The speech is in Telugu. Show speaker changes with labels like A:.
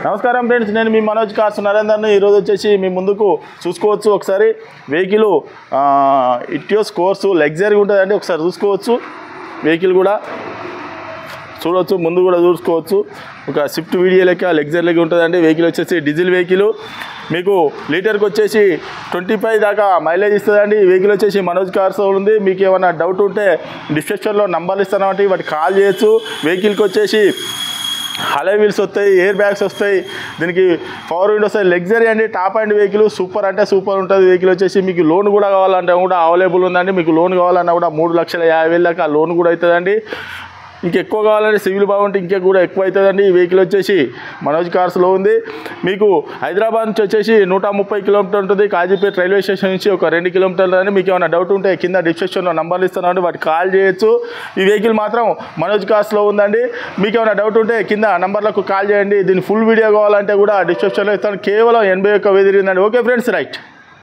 A: నమస్కారం ఫ్రెండ్స్ నేను మీ మనోజ్ కార్స్ నరేందర్ని ఈరోజు వచ్చేసి మీ ముందుకు చూసుకోవచ్చు ఒకసారి వెహికల్ ఇటియోస్ కోర్సు లగ్జరీ ఉంటుందండి ఒకసారి చూసుకోవచ్చు వెహికల్ కూడా చూడవచ్చు ముందు కూడా చూసుకోవచ్చు ఒక స్విఫ్ట్ వీడియో లెక్క లగ్జరీ లెక్క ఉంటుందండి వెహికల్ వచ్చేసి డీజిల్ వెహికల్ మీకు లీటర్కి వచ్చేసి ట్వంటీ ఫైవ్ దాకా మైలేజ్ ఇస్తుందండి ఈ వెహికల్ వచ్చేసి మనోజ్ కార్స్ ఉంది మీకు ఏమైనా డౌట్ ఉంటే డిస్క్రిప్షన్లో నంబర్లు ఇస్తానంటే వాటికి కాల్ చేయొచ్చు వెహికల్కి వచ్చేసి హలో వీల్స్ వస్తాయి ఎయిర్ బ్యాగ్స్ వస్తాయి దీనికి పవర్ విండో వస్తాయి లగ్జరీ అండి టాప్ అండ్ వెహికల్ సూపర్ అంటే సూపర్ ఉంటుంది వెహికల్ వచ్చేసి మీకు లోన్ కూడా కావాలంటే కూడా అవైలబుల్ ఉందండి మీకు లోన్ కావాలన్నా కూడా మూడు లక్షల యాభై వేల దాకా లోన్ కూడా అవుతుందండి ఇంకెక్కువ కావాలంటే సివిల్ బాగుంటే ఇంకా కూడా ఎక్కువ అవుతుందండి ఈ వెహికల్ వచ్చేసి మనోజ్ కార్స్లో ఉంది మీకు హైదరాబాద్ నుంచి వచ్చేసి నూట ముప్పై కిలోమీటర్ ఉంటుంది కాజీపేట రైల్వే స్టేషన్ నుంచి ఒక రెండు కిలోమీటర్లు అని మీకు ఏమైనా డౌట్ ఉంటే కింద డిస్క్రిప్షన్లో నంబర్లు ఇస్తున్నాను వాటికి కాల్ చేయొచ్చు ఈ వెహికల్ మాత్రం మనోజ్ కార్స్లో ఉందండి మీకు ఏమైనా డౌట్ ఉంటే కింద నంబర్లకు కాల్ చేయండి దీని ఫుల్ వీడియో కావాలంటే కూడా డిస్క్రిప్షన్లో ఇస్తాను కేవలం ఎనభై ఒక్క వెదిరిందండి ఓకే ఫ్రెండ్స్ రైట్